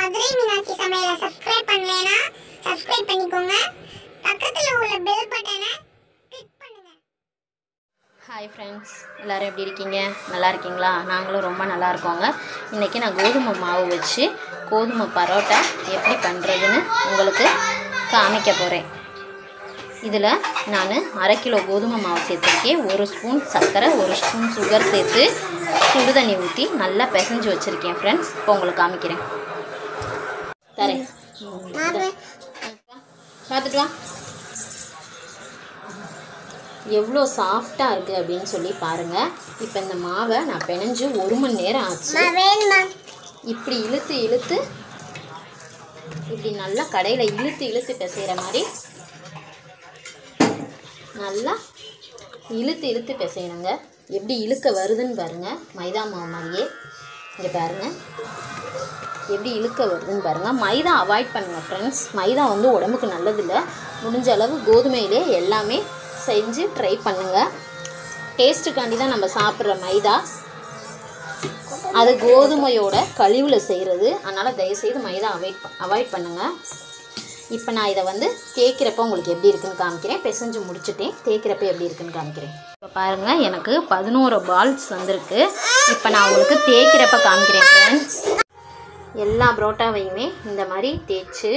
மதுரை மீனாட்சி சமையலை சப்ஸ்கிரைப் பண்ணலைன்னா சப்ஸ்கிரைப் பண்ணிக்கோங்க பக்கத்துல உள்ள பெல் பட்டனை கிளிக் பண்ணுங்க ஹாய் ஃப்ரெண்ட்ஸ் எல்லோரும் எப்படி இருக்கீங்க நல்லா இருக்கீங்களா நாங்களும் ரொம்ப நல்லா இருக்கோங்க இன்றைக்கி நான் கோதுமை மாவு வச்சு கோதுமை பரோட்டா எப்படி பண்ணுறதுன்னு உங்களுக்கு காமிக்க போகிறேன் இதில் நான் அரை கிலோ கோதுமை மாவு சேர்த்துருக்கேன் ஒரு ஸ்பூன் சர்க்கரை ஒரு ஸ்பூன் சுகர் சேர்த்து சுடு தண்ணி ஊற்றி நல்லா பிசைஞ்சு வச்சுருக்கேன் ஃப்ரெண்ட்ஸ் இப்போ உங்களுக்கு காமிக்கிறேன் தரேன் பார்த்துட்டு வா எவ்வளோ சாஃப்டாக இருக்குது அப்படின்னு சொல்லி பாருங்கள் இப்போ இந்த மாவை நான் பிணைஞ்சு ஒரு மணி நேரம் ஆச்சு வேணுமா இப்படி இழுத்து இழுத்து இப்படி நல்லா கடையில் இழுத்து இழுத்து பிசைகிற மாதிரி நல்லா இழுத்து இழுத்து பிசையணுங்க எப்படி இழுக்க வருதுன்னு பாருங்கள் மைதா மாவு மாதிரியே இங்கே பாருங்கள் எப்படி இழுக்க வருதுன்னு பாருங்கள் மைதா அவாய்ட் பண்ணுங்கள் ஃப்ரெண்ட்ஸ் மைதா வந்து உடம்புக்கு நல்லதில்லை முடிஞ்ச அளவு கோதுமையிலே எல்லாமே செஞ்சு ட்ரை பண்ணுங்கள் டேஸ்ட்டுக்காண்டி தான் நம்ம சாப்பிட்ற மைதா அது கோதுமையோட கழிவில் செய்கிறது அதனால் தயவுசெய்து மைதா அவாய்ட் அவாய்ட் பண்ணுங்கள் இப்போ நான் இதை வந்து தேய்க்கிறப்ப உங்களுக்கு எப்படி இருக்குன்னு காமிக்கிறேன் பிசைஞ்சு முடிச்சுட்டேன் தேய்க்கிறப்ப எப்படி இருக்குன்னு காமிக்கிறேன் இப்போ பாருங்கள் எனக்கு பதினோரு பால்ஸ் வந்திருக்கு இப்போ நான் உங்களுக்கு தேய்க்கிறப்ப காமிக்கிறேன் ஃப்ரெண்ட்ஸ் எல்லா புரோட்டாவையுமே இந்த மாதிரி தேய்ச்சி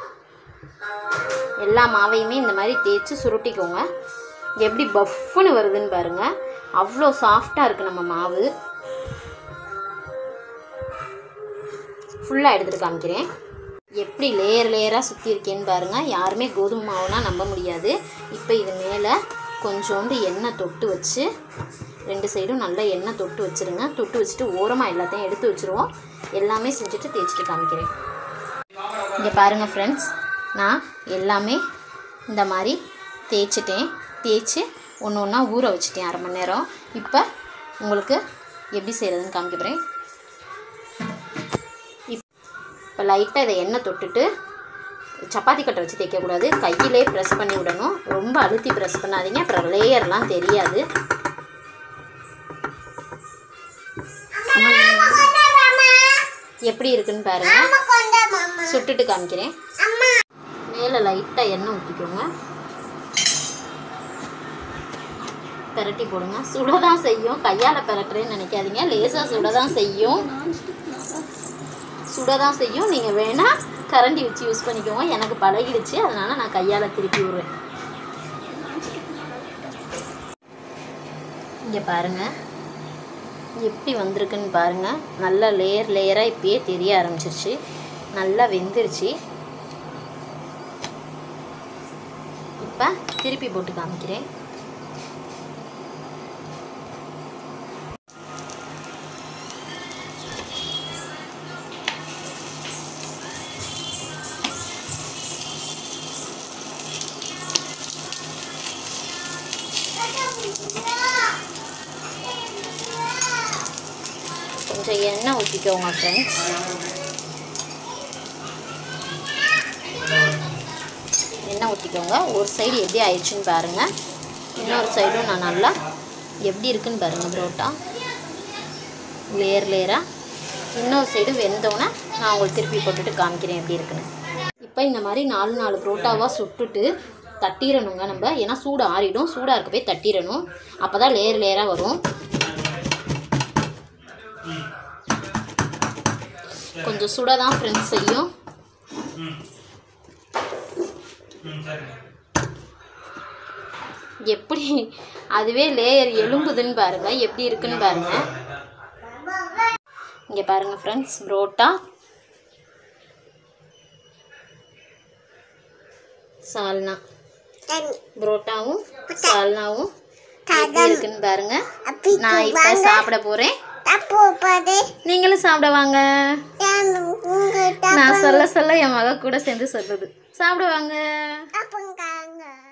எல்லா மாவையுமே இந்த மாதிரி தேய்ச்சி சுருட்டிக்கோங்க எப்படி பஃப்னு வருதுன்னு பாருங்கள் அவ்வளோ சாஃப்டாக இருக்குது நம்ம மாவு ஃபுல்லாக எடுத்துகிட்டு காமிக்கிறேன் எப்படி லேயர் லேயராக சுற்றி இருக்கேன்னு பாருங்கள் யாருமே கோதுமை மாவுனா நம்ப முடியாது இப்போ இது மேலே கொஞ்சோண்டு எண்ணெய் தொட்டு வச்சு ரெண்டு சைடும் நல்லா எண்ணெய் தொட்டு வச்சுருங்க தொட்டு வச்சுட்டு ஓரமாக எல்லாத்தையும் எடுத்து வச்சுருவோம் எல்லாமே செஞ்சுட்டு தேய்ச்சிட்டு காமிக்கிறேன் இங்கே பாருங்கள் ஃப்ரெண்ட்ஸ் நான் எல்லாமே இந்த மாதிரி தேய்ச்சிட்டேன் தேய்ச்சி ஒன்று ஒன்றா ஊற வச்சுட்டேன் அரை மணி நேரம் இப்போ உங்களுக்கு எப்படி செய்கிறதுன்னு காமிக்க போகிறேன் இப்போ லைட்டாக இதை எண்ணெய் தொட்டுட்டு சப்பாத்தி கட்டை வச்சு தேய்க்கக்கூடாது கையிலே ப்ரெஸ் பண்ணி விடணும் ரொம்ப அழுத்தி ப்ரெஸ் பண்ணாதீங்க அப்புறம் லேயர்லாம் தெரியாது எப்படி இருக்குன்னு பாருங்க சுட்டுட்டு காமிக்கிறேன் மேலே லைட்டாக எண்ணெய் ஊற்றிக்கோங்க பெரட்டி போடுங்க சுட தான் செய்யும் கையால் பெரட்டுறேன்னு நினைக்காதீங்க லேசாக சுட தான் செய்யும் சுட தான் செய்யும் நீங்கள் வேணால் கரண்டி வச்சு யூஸ் பண்ணிக்கோங்க எனக்கு பழகிடுச்சு அதனால் நான் கையால் திருப்பி விடுறேன் இங்கே பாருங்கள் எப்படி வந்திருக்குன்னு பாருங்கள் நல்லா லேயர் லேயராக இப்பயே தெரிய ஆரம்பிச்சிருச்சு நல்லா வெந்துருச்சு இப்போ திருப்பி போட்டு காமிக்கிறேன் கொஞ்சம் எண்ணெய் ஊற்றிக்கோங்க ஃப்ரெண்ட்ஸ் எண்ணெய் ஊற்றிக்கோங்க ஒரு சைடு எப்படி ஆயிடுச்சுன்னு பாருங்கள் இன்னொரு சைடும் நான் நல்லா எப்படி இருக்குன்னு பாருங்கள் புரோட்டா லேயர் லேயராக இன்னொரு சைடு வெந்தோன்னே நான் உங்களுக்கு திருப்பி போட்டுட்டு காமிக்கிறேன் எப்படி இருக்குன்னு இப்போ இந்த மாதிரி நாலு நாலு புரோட்டாவாக சுட்டுட்டு தட்டிடணுங்க நம்ம ஏன்னா சூடு ஆறிடும் சூடாக இருக்க போய் தட்டிடணும் அப்போ தான் லேயர் லேயராக வரும் கொஞ்சம் சுட தான் ஃப்ரெண்ட்ஸ் செய்யும் எப்படி அதுவே லேயர் எலும்புதுன்னு பாருங்க எப்படி இருக்குன்னு பாருங்க இங்கே பாருங்க ஃப்ரெண்ட்ஸ் புரோட்டா சால்னா புரோட்டாவும் சால்னாவும் எப்படி இருக்குன்னு பாருங்க நான் இப்போ சாப்பிட போகிறேன் தப்பு பாது நீங்களும் சாப்பிட வாங்க நான் சொல்ல சொல்ல என் மக கூட சேர்ந்து சொல்லுது சாப்பிடுவாங்க தப்புங்காங்க